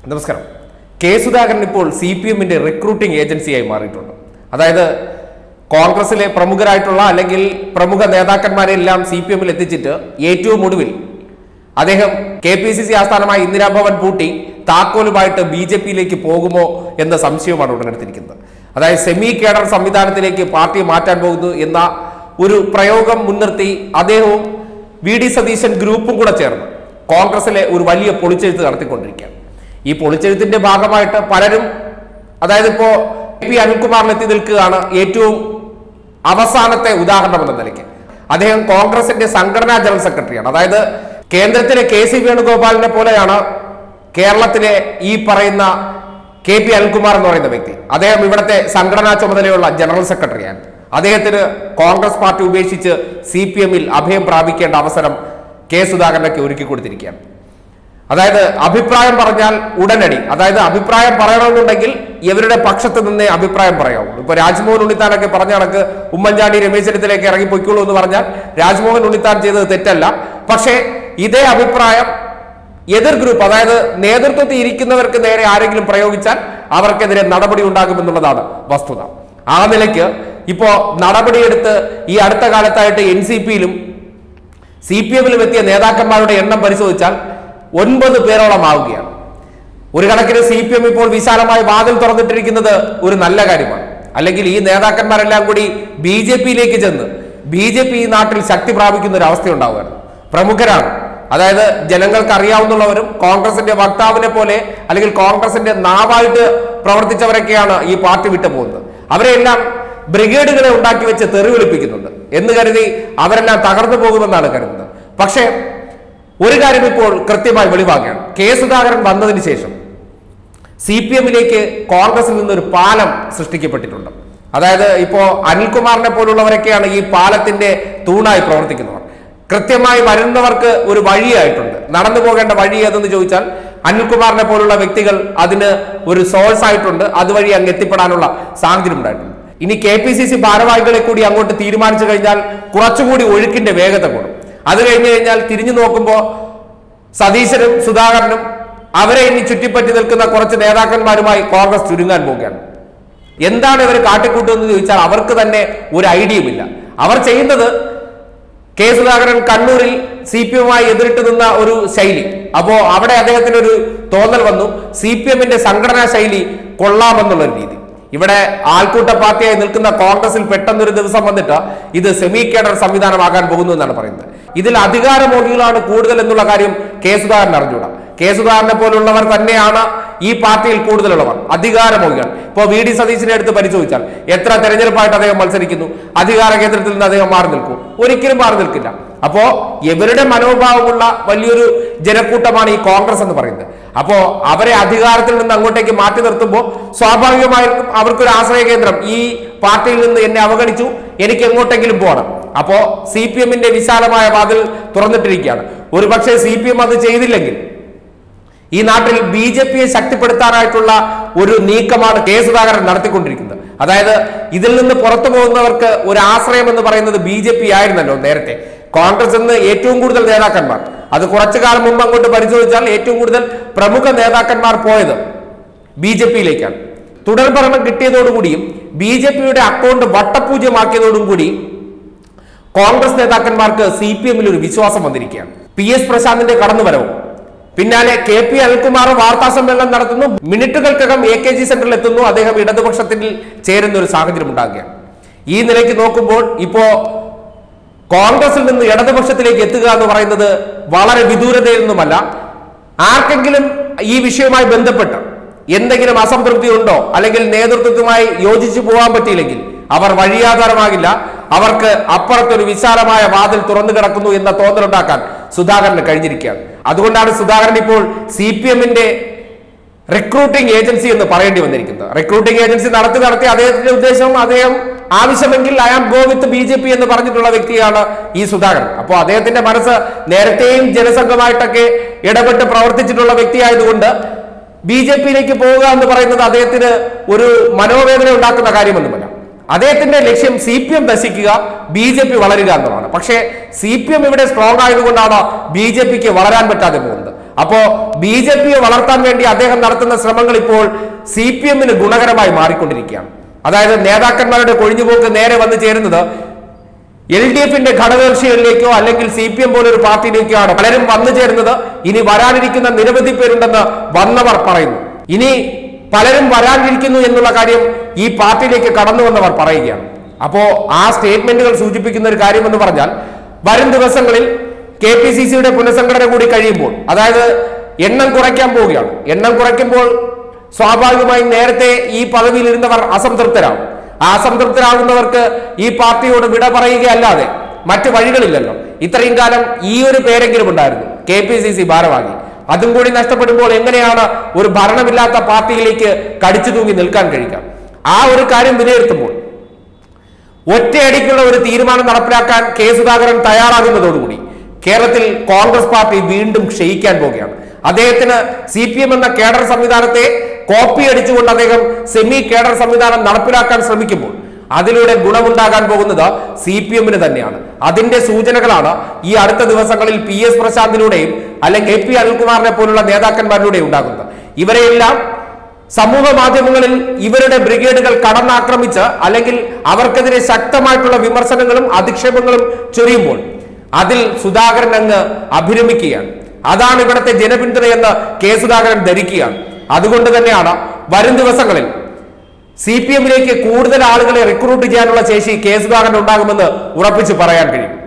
നമസ്കാരം കെ സുധാകരൻ ഇപ്പോൾ C P എമ്മിന്റെ റിക്രൂട്ടിംഗ് ഏജൻസിയായി മാറിയിട്ടുണ്ട് അതായത് കോൺഗ്രസിലെ പ്രമുഖരായിട്ടുള്ള അല്ലെങ്കിൽ പ്രമുഖ നേതാക്കന്മാരെ എല്ലാം സി പി എമ്മിൽ എത്തിച്ചിട്ട് ഏറ്റവും ഒടുവിൽ അദ്ദേഹം കെ പി സി സി ആസ്ഥാനമായ ഇന്ദിരാഭവൻ പൂട്ടി താക്കോലുമായിട്ട് ബി ജെ പിയിലേക്ക് പോകുമോ എന്ന സംശയവുമാണ് ഉടലെടുത്തിരിക്കുന്നത് അതായത് സെമി കേഡർ സംവിധാനത്തിലേക്ക് പാർട്ടി മാറ്റാൻ പോകുന്നു എന്ന ഒരു പ്രയോഗം മുൻനിർത്തി അദ്ദേഹവും വി ഡി സതീശൻ ഗ്രൂപ്പും കൂടെ ചേർന്ന് കോൺഗ്രസിലെ ഒരു വലിയ പൊളിച്ചെഴുത്ത് നടത്തിക്കൊണ്ടിരിക്കുകയാണ് ഈ പൊളിച്ചെഴുത്തിന്റെ ഭാഗമായിട്ട് പലരും അതായത് ഇപ്പോ എ പി അനിൽകുമാറിൽ എത്തി നിൽക്കുകയാണ് ഏറ്റവും അവസാനത്തെ ഉദാഹരണം എന്ന നിലയ്ക്ക് അദ്ദേഹം കോൺഗ്രസിന്റെ സംഘടനാ ജനറൽ സെക്രട്ടറിയാണ് അതായത് കേന്ദ്രത്തിലെ കെ സി വേണുഗോപാലിനെ പോലെയാണ് കേരളത്തിലെ ഈ പറയുന്ന കെ പി അനിൽകുമാർ എന്ന് പറയുന്ന വ്യക്തി അദ്ദേഹം ഇവിടുത്തെ സംഘടനാ ചുമതലയുള്ള ജനറൽ സെക്രട്ടറിയാണ് അദ്ദേഹത്തിന് കോൺഗ്രസ് പാർട്ടി ഉപേക്ഷിച്ച് സി പി എമ്മിൽ അഭയം പ്രാപിക്കേണ്ട അവസരം കെ സുധാകരനൊക്കെ ഒരുക്കി കൊടുത്തിരിക്കുകയാണ് അതായത് അഭിപ്രായം പറഞ്ഞാൽ ഉടനടി അതായത് അഭിപ്രായം പറയണമെന്നുണ്ടെങ്കിൽ ഇവരുടെ പക്ഷത്ത് നിന്നേ അഭിപ്രായം പറയാവുള്ളൂ ഇപ്പൊ രാജ്മോഹൻ ഉണ്ണിത്താനൊക്കെ പറഞ്ഞ കണക്ക് ഉമ്മൻചാണ്ടി രമേശ് ചെന്നിത്തലയൊക്കെ ഇറങ്ങി പൊയ്ക്കുള്ളൂ എന്ന് പറഞ്ഞാൽ രാജ്മോഹൻ ഉണ്ണിത്താൻ ചെയ്തത് തെറ്റല്ല പക്ഷേ ഇതേ അഭിപ്രായം എതിർ ഗ്രൂപ്പ് അതായത് നേതൃത്വത്തിൽ ഇരിക്കുന്നവർക്ക് നേരെ ആരെങ്കിലും പ്രയോഗിച്ചാൽ അവർക്കെതിരെ നടപടി ഉണ്ടാകുമെന്നുള്ളതാണ് വസ്തുത ആ നിലയ്ക്ക് ഇപ്പോ നടപടിയെടുത്ത് ഈ അടുത്ത കാലത്തായിട്ട് എൻ സി പിയിലും സി പി എമ്മിലും എത്തിയ നേതാക്കന്മാരുടെ എണ്ണം പരിശോധിച്ചാൽ ഒൻപത് പേരോളം ആവുകയാണ് ഒരു കണക്കിന് സി പി എം ഇപ്പോൾ വിശാലമായി വാതിൽ തുറന്നിട്ടിരിക്കുന്നത് ഒരു നല്ല കാര്യമാണ് അല്ലെങ്കിൽ ഈ നേതാക്കന്മാരെല്ലാം കൂടി ബി ജെ പിയിലേക്ക് ചെന്ന് ബി ജെ പി ഈ നാട്ടിൽ ശക്തി പ്രാപിക്കുന്ന ഒരു അവസ്ഥ ഉണ്ടാവുകയാണ് പ്രമുഖരാണ് അതായത് ജനങ്ങൾക്ക് അറിയാവുന്നവരും കോൺഗ്രസിന്റെ വക്താവിനെ പോലെ അല്ലെങ്കിൽ കോൺഗ്രസിന്റെ നാവായിട്ട് പ്രവർത്തിച്ചവരൊക്കെയാണ് ഈ പാർട്ടി വിട്ടു പോകുന്നത് അവരെല്ലാം ബ്രിഗേഡുകളെ ഉണ്ടാക്കി വെച്ച് തെറി വിളിപ്പിക്കുന്നുണ്ട് എന്ന് കരുതി അവരെല്ലാം തകർന്നു പോകുമെന്നാണ് കരുതുന്നത് പക്ഷേ ഒരു കാര്യം ഇപ്പോൾ കൃത്യമായി വെളിവാക്കുകയാണ് കെ സുധാകരൻ വന്നതിന് ശേഷം സി പി എമ്മിലേക്ക് കോൺഗ്രസിൽ നിന്നൊരു പാലം സൃഷ്ടിക്കപ്പെട്ടിട്ടുണ്ട് അതായത് ഇപ്പോ അനിൽകുമാറിനെ പോലുള്ളവരൊക്കെയാണ് ഈ പാലത്തിന്റെ തൂണായി പ്രവർത്തിക്കുന്നവർ കൃത്യമായി വരുന്നവർക്ക് ഒരു വഴിയായിട്ടുണ്ട് നടന്നു പോകേണ്ട വഴി ഏതെന്ന് ചോദിച്ചാൽ അനിൽകുമാറിനെ പോലുള്ള വ്യക്തികൾ അതിന് ഒരു സോഴ്സ് ആയിട്ടുണ്ട് അതുവഴി അങ്ങ് എത്തിപ്പെടാനുള്ള സാഹചര്യം ഉണ്ടായിട്ടുണ്ട് ഇനി കെ പി സി സി ഭാരവാഹികളെ കൂടി അങ്ങോട്ട് തീരുമാനിച്ചു കഴിഞ്ഞാൽ കുറച്ചുകൂടി ഒഴുക്കിന്റെ വേഗത കൂടും അത് കഴിഞ്ഞു കഴിഞ്ഞാൽ തിരിഞ്ഞു നോക്കുമ്പോൾ സതീശനും സുധാകരനും അവരെ ഇനി ചുറ്റിപ്പറ്റി നിൽക്കുന്ന കുറച്ച് നേതാക്കന്മാരുമായി കോൺഗ്രസ് ചുരുങ്ങാൻ പോവുകയാണ് എന്താണ് ഇവർ കാട്ടിക്കൂട്ടുന്നത് ചോദിച്ചാൽ അവർക്ക് തന്നെ ഒരു ഐഡിയയുമില്ല അവർ ചെയ്യുന്നത് കെ സുധാകരൻ കണ്ണൂരിൽ സി പി എമ്മുമായി എതിരിട്ട് നിന്ന ഒരു ശൈലി അപ്പോ അവിടെ അദ്ദേഹത്തിന് ഒരു തോന്നൽ വന്നു സി പി എമ്മിന്റെ സംഘടനാ ശൈലി കൊള്ളാമെന്നുള്ള ഒരു രീതി ഇവിടെ ആൾക്കൂട്ട പാർട്ടിയായി നിൽക്കുന്ന കോൺഗ്രസിൽ പെട്ടെന്നൊരു ദിവസം വന്നിട്ട് ഇത് സെമി കേഡർ സംവിധാനമാകാൻ പോകുന്നു എന്നാണ് പറയുന്നത് ഇതിൽ അധികാരമോഹികളാണ് കൂടുതൽ എന്നുള്ള കാര്യം കെ സുധാകരൻ അറിഞ്ഞൂടാ കെ സുധാകരനെ പോലുള്ളവർ തന്നെയാണ് ഈ പാർട്ടിയിൽ കൂടുതലുള്ളവർ അധികാരമോഹികൾ ഇപ്പോൾ വി ഡി സതീശിനെ എടുത്ത് പരിശോധിച്ചാൽ എത്ര തെരഞ്ഞെടുപ്പായിട്ട് അദ്ദേഹം മത്സരിക്കുന്നു അധികാര കേന്ദ്രത്തിൽ നിന്ന് അദ്ദേഹം മാറി നിൽക്കും ഒരിക്കലും മാറി നിൽക്കില്ല അപ്പോ ഇവരുടെ മനോഭാവമുള്ള വലിയൊരു ജനക്കൂട്ടമാണ് ഈ കോൺഗ്രസ് എന്ന് പറയുന്നത് അപ്പോ അവരെ അധികാരത്തിൽ നിന്ന് അങ്ങോട്ടേക്ക് മാറ്റി നിർത്തുമ്പോൾ സ്വാഭാവികമായിട്ടും അവർക്കൊരു ആശ്രയ കേന്ദ്രം ഈ പാർട്ടിയിൽ നിന്ന് എന്നെ അവഗണിച്ചു എനിക്ക് എങ്ങോട്ടെങ്കിലും പോകണം അപ്പോ സി പി എമ്മിന്റെ വിശാലമായ വാതിൽ തുറന്നിട്ടിരിക്കുകയാണ് ഒരു പക്ഷേ സി പി എം അത് ചെയ്തില്ലെങ്കിൽ ഈ നാട്ടിൽ ബി ജെ പിയെ ശക്തിപ്പെടുത്താനായിട്ടുള്ള ഒരു നീക്കമാണ് കെ സുധാകരൻ നടത്തിക്കൊണ്ടിരിക്കുന്നത് അതായത് ഇതിൽ നിന്ന് പുറത്തു പോകുന്നവർക്ക് ഒരു ആശ്രയം എന്ന് പറയുന്നത് ബി ജെ പി ആയിരുന്നല്ലോ നേരത്തെ കോൺഗ്രസ് എന്ന് ഏറ്റവും കൂടുതൽ നേതാക്കന്മാർ അത് കുറച്ചു കാലം മുമ്പ് അങ്ങോട്ട് പരിശോധിച്ചാൽ ഏറ്റവും കൂടുതൽ പ്രമുഖ നേതാക്കന്മാർ പോയത് ബി ജെ പിയിലേക്കാണ് തുടർ ഭരണം കിട്ടിയതോടുകൂടിയും ബി ജെ പിയുടെ അക്കൗണ്ട് വട്ടപൂജ്യമാക്കിയതോടും കൂടി കോൺഗ്രസ് നേതാക്കന്മാർക്ക് സി പി എമ്മിൽ ഒരു വിശ്വാസം വന്നിരിക്കുകയാണ് പി എസ് പ്രശാന്തിന്റെ കടന്നുവരവും പിന്നാലെ കെ പി അനിൽകുമാർ വാർത്താ സമ്മേളനം നടത്തുന്നു മിനിറ്റുകൾക്കകം എ കെ ജി സെന്ററിൽ എത്തുന്നു അദ്ദേഹം ഇടതുപക്ഷത്തിൽ ചേരുന്ന ഒരു സാഹചര്യം ഉണ്ടാകുകയാണ് ഈ നിലയ്ക്ക് നോക്കുമ്പോൾ ഇപ്പോ കോൺഗ്രസിൽ നിന്ന് ഇടതുപക്ഷത്തിലേക്ക് എത്തുക എന്ന് പറയുന്നത് വളരെ വിദൂരതയിൽ നിന്നുമല്ല ആർക്കെങ്കിലും ഈ വിഷയവുമായി ബന്ധപ്പെട്ട് എന്തെങ്കിലും അസംതൃപ്തി ഉണ്ടോ അല്ലെങ്കിൽ നേതൃത്വവുമായി യോജിച്ചു പോകാൻ പറ്റിയില്ലെങ്കിൽ അവർ വഴിയാധാരമാകില്ല അവർക്ക് അപ്പുറത്തൊരു വിശാലമായ വാതിൽ തുറന്നു കിടക്കുന്നു എന്ന തോന്നലുണ്ടാക്കാൻ സുധാകരന് കഴിഞ്ഞിരിക്കുകയാണ് അതുകൊണ്ടാണ് സുധാകരൻ ഇപ്പോൾ സി പി എമ്മിന്റെ റിക്രൂട്ടിംഗ് ഏജൻസി എന്ന് പറയേണ്ടി വന്നിരിക്കുന്നത് റിക്രൂട്ടിംഗ് ഏജൻസി നടത്തി നടത്തി അദ്ദേഹത്തിന്റെ ഉദ്ദേശം അദ്ദേഹം ആവശ്യമെങ്കിൽ I am go with B J P എന്ന് പറഞ്ഞിട്ടുള്ള വ്യക്തിയാണ് ഈ സുധാകരൻ അപ്പോൾ അദ്ദേഹത്തിന്റെ മനസ്സ് നേരത്തെയും ജനസംഘമായിട്ടൊക്കെ ഇടപെട്ട് പ്രവർത്തിച്ചിട്ടുള്ള വ്യക്തിയായതുകൊണ്ട് ബി ജെ പിയിലേക്ക് പോവുക എന്ന് പറയുന്നത് അദ്ദേഹത്തിന് ഒരു മനോവേദന ഉണ്ടാക്കുന്ന കാര്യമൊന്നുമല്ല അദ്ദേഹത്തിന്റെ ലക്ഷ്യം സി പി എം നശിക്കുക ബി ജെ പി വളരുക എന്നതാണ് പക്ഷേ സി പി എം ഇവിടെ സ്ട്രോങ് ആയതുകൊണ്ടാണ് ബി ജെ പിക്ക് വളരാൻ പറ്റാതെ പോകുന്നത് അപ്പോ ബി ജെ പിയെ വളർത്താൻ വേണ്ടി അദ്ദേഹം നടത്തുന്ന ശ്രമങ്ങൾ ഇപ്പോൾ സി പി എമ്മിന് ഗുണകരമായി മാറിക്കൊണ്ടിരിക്കുകയാണ് അതായത് നേതാക്കന്മാരുടെ കൊഴിഞ്ഞുപോക്ക് നേരെ വന്നു ചേരുന്നത് എൽ ഡി എഫിന്റെ ഘടകകക്ഷികളിലേക്കോ അല്ലെങ്കിൽ സി പി എം പോലൊരു പാർട്ടിയിലേക്കോ ആണ് പലരും വന്നു ചേരുന്നത് ഇനി വരാനിരിക്കുന്ന നിരവധി പേരുണ്ടെന്ന് വന്നവർ പറയുന്നു ഇനി പലരും വരാനിരിക്കുന്നു എന്നുള്ള കാര്യം ഈ പാർട്ടിയിലേക്ക് കടന്നു വന്നവർ പറയുകയാണ് അപ്പോ ആ സ്റ്റേറ്റ്മെന്റുകൾ സൂചിപ്പിക്കുന്ന ഒരു കാര്യം എന്ന് പറഞ്ഞാൽ വരും ദിവസങ്ങളിൽ കെ പി സി സിയുടെ പുനഃസംഘടന കൂടി കഴിയുമ്പോൾ അതായത് എണ്ണം കുറയ്ക്കാൻ പോവുകയാണ് എണ്ണം കുറയ്ക്കുമ്പോൾ സ്വാഭാവികമായും നേരത്തെ ഈ പദവിയിൽ ഇരുന്നവർ അസംതൃപ്തരാകും ആ അസംതൃപ്തരാകുന്നവർക്ക് ഈ പാർട്ടിയോട് വിട പറയുകയല്ലാതെ മറ്റു വഴികളില്ലല്ലോ ഇത്രയും കാലം ഈ ഒരു പേരെങ്കിലും ഉണ്ടായിരുന്നു കെ പി സി സി ഭാരവാഹി അതും കൂടി നഷ്ടപ്പെടുമ്പോൾ എങ്ങനെയാണ് ഒരു ഭരണമില്ലാത്ത പാർട്ടിയിലേക്ക് കടിച്ചു തൂങ്ങി നിൽക്കാൻ കഴിയുക ആ ഒരു കാര്യം വിലയിരുത്തുമ്പോൾ ഒറ്റയടിക്കുള്ള ഒരു തീരുമാനം നടപ്പിലാക്കാൻ കെ സുധാകരൻ തയ്യാറാകുന്നതോടുകൂടി കേരളത്തിൽ കോൺഗ്രസ് പാർട്ടി വീണ്ടും ക്ഷയിക്കാൻ പോവുകയാണ് അദ്ദേഹത്തിന് സി പി എം എന്ന കേഡർ സംവിധാനത്തെ കോപ്പി അടിച്ചുകൊണ്ട് അദ്ദേഹം സെമി കേഡർ സംവിധാനം നടപ്പിലാക്കാൻ ശ്രമിക്കുമ്പോൾ അതിലൂടെ ഗുണമുണ്ടാകാൻ പോകുന്നത് സി പി എമ്മിന് തന്നെയാണ് അതിന്റെ സൂചനകളാണ് ഈ അടുത്ത ദിവസങ്ങളിൽ പി എസ് പ്രശാന്തിലൂടെയും അല്ലെങ്കിൽ എ പി അനിൽകുമാറിനെ പോലുള്ള നേതാക്കന്മാരിലൂടെയും ഉണ്ടാകുന്നത് ഇവരെയെല്ലാം സമൂഹ മാധ്യമങ്ങളിൽ ഇവരുടെ ബ്രിഗേഡുകൾ കടന്നാക്രമിച്ച് അല്ലെങ്കിൽ അവർക്കെതിരെ ശക്തമായിട്ടുള്ള വിമർശനങ്ങളും അധിക്ഷേപങ്ങളും ചൊരിയുമ്പോൾ അതിൽ സുധാകരൻ അങ്ങ് അഭിരമിക്കുകയാണ് അതാണ് ഇവിടുത്തെ ജനപിന്തുണയെന്ന് കെ സുധാകരൻ ധരിക്കുകയാണ് അതുകൊണ്ട് തന്നെയാണ് വരും ദിവസങ്ങളിൽ സി പി എമ്മിലേക്ക് കൂടുതൽ ആളുകളെ റിക്രൂട്ട് ചെയ്യാനുള്ള ശേഷി കെ സുധാകരൻ ഉണ്ടാകുമെന്ന് ഉറപ്പിച്ച് പറയാൻ കഴിയും